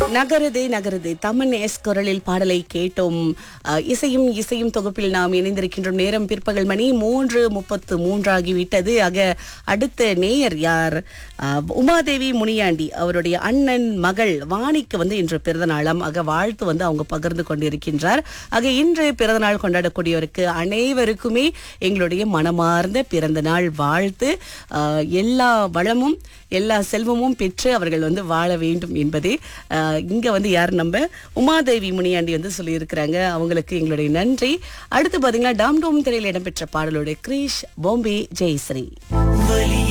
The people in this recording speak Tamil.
நகருது நகருது தமிழ் எஸ் குரலில் பாடலை கேட்டோம் அஹ், இசையும் இசையும் தொகுப்பில் நாம் இணைந்திருக்கின்றோம் நேரம் பிற்பகல் மணி மூன்று முப்பத்து மூன்றாகிவிட்டது ஆக அடுத்த நேயர் யார் அஹ், உமாதேவி முனியாண்டி அவருடைய அண்ணன் மகள் வாணிக்கு வந்து இன்று பிறந்த நாளாம் ஆக வாழ்த்து வந்து அவங்க பகிர்ந்து கொண்டிருக்கின்றார் ஆக இன்று பிறந்த நாள் கொண்டாடக்கூடியவருக்கு அனைவருக்குமே எங்களுடைய மனமார்ந்த பிறந்த நாள் வாழ்த்து அஹ், எல்லா வளமும் எல்லா செல்வமும் பெற்று அவர்கள் வந்து வாழ வேண்டும் என்பதே அஹ், இங்க வந்து யார் நம்ம உமாதேவி முனியாண்டி வந்து சொல்லியிருக்கிறாங்க அவங்களுக்கு எங்களுடைய நன்றி அடுத்து பாத்தீங்கன்னா டாம் டோம் திரையில் இடம்பெற்ற பாடலோட கிரீஷ் பாம்பே ஜெயஸ்ரீ வலிய